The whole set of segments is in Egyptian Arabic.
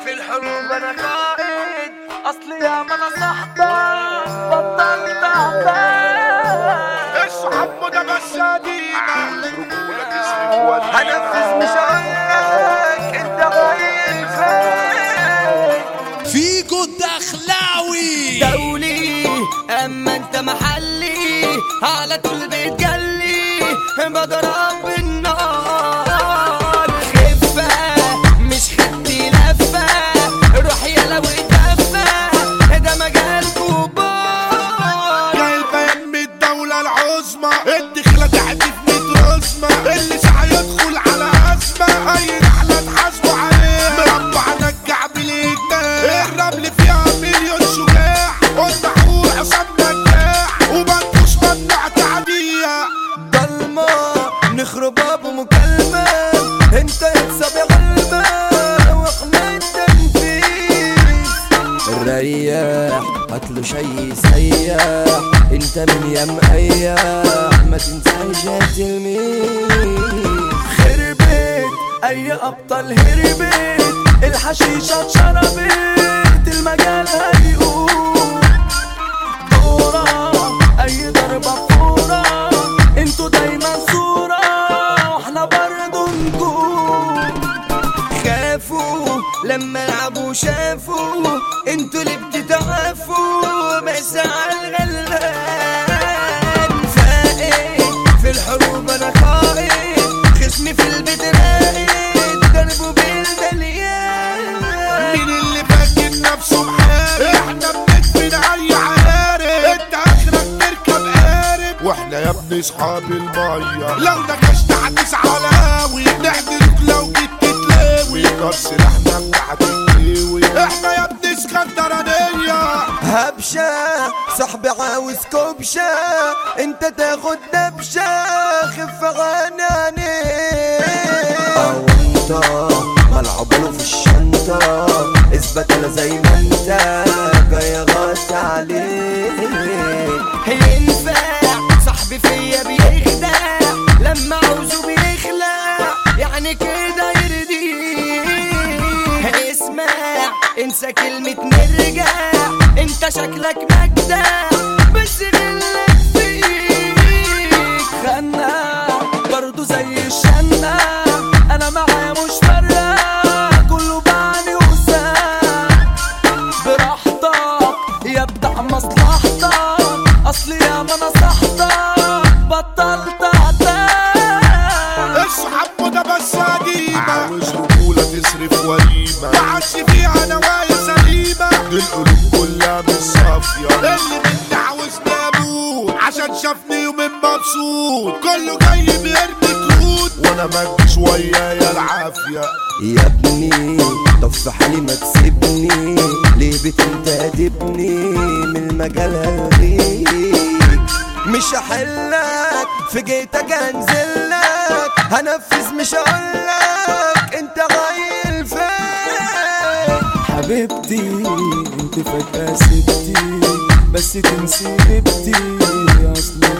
في الحروب انا قائد اصلي يا ما نصحتك بطلت اعتاد اصحاب مدى بسادينا رجولة تصرف ولا هنفذ مش هقولك انت غايب فين فيجو الدخلاوي دولي اما انت محلي على طول بتجلي بضرب النار خفة مش خدي لفة روح يلا وتدفى ده مجال كبار جايبة يم الدولة العظمى الدخلة تحدي في ميت رسمة اللي سعى يدخل على أزمة أي رحلة تحاسبوا عليها مربع نجع بالإجماع الرمل فيها مليون شجاع قلنا حور عصام نجاع وبنكوش ممنوع تعديها ضلمة نخرب ابو مكالمة انت يكسب يا قلبة واحنا التنفيذ الرياح هاتله شي سياح انت من يا مقياح ما تنساش يا تلميذ خربت اي ابطال هربت الحشيشة اتشربت المجال هيقوم دورة اي ضربة فورة انتوا دايما صورة واحنا برضو نجوم خافوا لما لعبوا شافوا انتوا اللي بتتعافوا بس على الغلبان فائد في الحروب انا قائد خصمي في البيت راقد دربه بالمليان مين اللي فاكر نفسه محارب احنا بندفن اي عقارب انت اخرك تركب قارب واحنا يا ابني اصحاب المية لو نكشت هتسعى على هاوي نحضرك لو جيت تتلاوي كسر احنا بتاعت الكيوي احنا يا ابني اسكندرانية هبشة صاحبي عاوز كبشة انت تاخد دبشة خف عناني او انت ملعب له في الشنطة اثبت انا زي ما انت جاي اغطي عليك ينفع صاحبي فيا بيخدع لما عاوزه بيخلع يعني كده يرضيه اسمع انسى كلمة نرجع انت شكلك مجدع بس غلك فيك خنا برضو زي الشنا انا معايا مش فارقة كله بعني وسام براحتك يا بتاع مصلحتك اصلي يا ما نصحتك بطلت اعتاد اصحاب مدى بس قديمة عاوز رجولة تصرف وليمة ما عادش فيها نوايا سليمة دي القلوب كلها مش صافية اللي مني عاوز ناموت عشان شافني يومين مبسوط كله جاي بيرمي كروت وانا مجي شوية يا العافية يا ابني طب في حالي ما تسيبني ليه بتنتدبني من المجال هلغيك مش هحلك في جيتك هنزلك هنفذ مش هقولك انت غايل فين حبيبتي انت فجأة سبتي بس تنسي بيبتي اصلك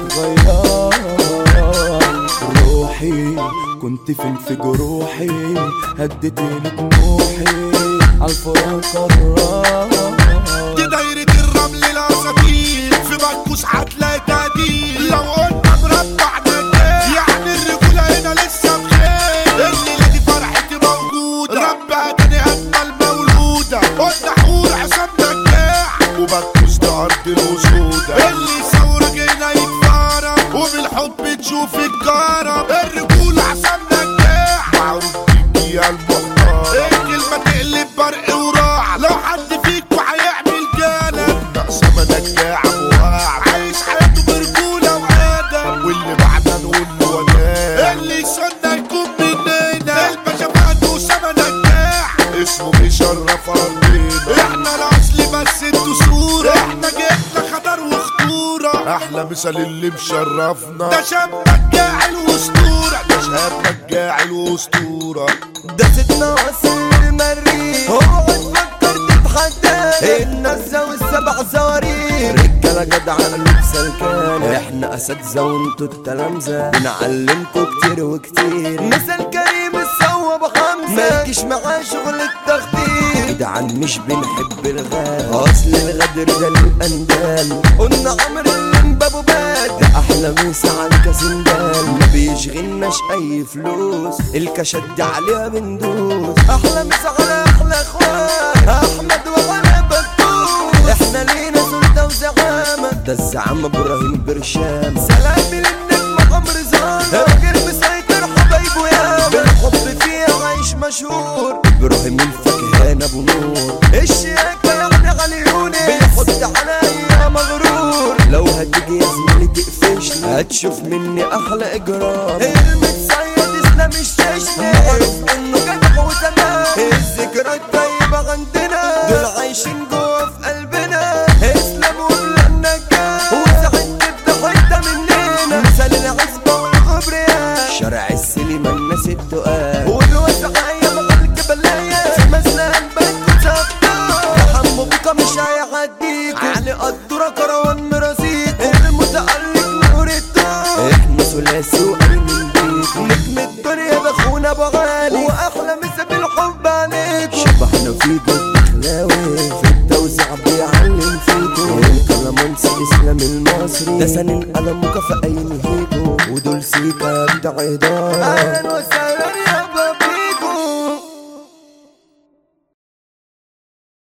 غيران روحي كنت فين في جروحي هديتي لي طموحي عالفراق قرار دي دايرة الرمل الاساطير في بكوس هتلاقي تقدير لو قلنا مربع نجاح يعني الرجولة هنا لسه بخير الليلة دي فرحتي موجودة ربها تاني اجمل مولودة قلنا حور عصام نجاح وبكوس ده ارض الوسودة اللي يصورك هنا يتفارق وبالحب تشوف الكرم الرجولة عصام نجاح معروف بيك يا المحترم الكلمة تقلب برق وراع لو حد فيكوا هيعمل جالب ناقصة ما نجاع وقاع عايش حياته برجولة وادب واللي بعدها نقول له ونام اللي يصنع يكون مننا الباشا فهد وسما نجاح اسمه بيشرف ارضنا احنا الاصل بس انتوا صورة احنا جبنا خطر وخطورة احلى مثال اللي مشرفنا ده شاب نجاع الاسطورة ده شاب نجاع الاسطورة ده ستنا وصل المريخ اوعى تفكر تتحدى النزة والسبع زوارير رجالة جدعانة لبسة الكان احنا اساتذة وانتوا التلامذة بنعلمكوا كتير وكتير مثل كريم السوا بخمسة مالكيش معاه شغل التخدير جدعان مش بنحب الغال اصل الغدر ده للاندال قلنا عمرو اللي بابه باد ده احلى مسا على كاسندال ما بيشغلناش اي فلوس الكاشات دي عليها بندوس احلى مسا على احلى اخوان احمد وعلى بكوس احنا لينا سلطه وزعامه ده الزعامه ابراهيم برشام سلامي للنجم عمرو زان راجل مسيطر حبايبه ياما بالحب فيها عايش مشهور ابراهيم الفكهان ابو نور الشياكه يعني غليوني بيحط عليا مغرور لو هتيجي يا زميلي تقفشني هتشوف مني احلى اجرام المتصيد اسلام الشاشني عارف انه جدع وتمام الذكرى الطيبه عندنا دول عايشين جوا في قلبنا اسلام وبلادنا كان وسعد تبدا حته مننا مثال العزبه والغبرياء شارع السليمان ناس التقال والوسعية مع الجبلاية في مسلان بنت ثابتة حمو بيكا مش هيعديك علي قدورة كروان مراسيك المتألق نور الدار احنا ثلاثي وقايمين بيك نجم الدنيا بخونا ابو غالي واحلى مسا بالحب عليكم شبحنا فيكم خلاوي في التوزيع بيعلم فيكم الكلامونس اسلام المصري ده سنين قلم مكافأة ينهيكم ودول سيكا بتاع هدار اهلا وسهلا يا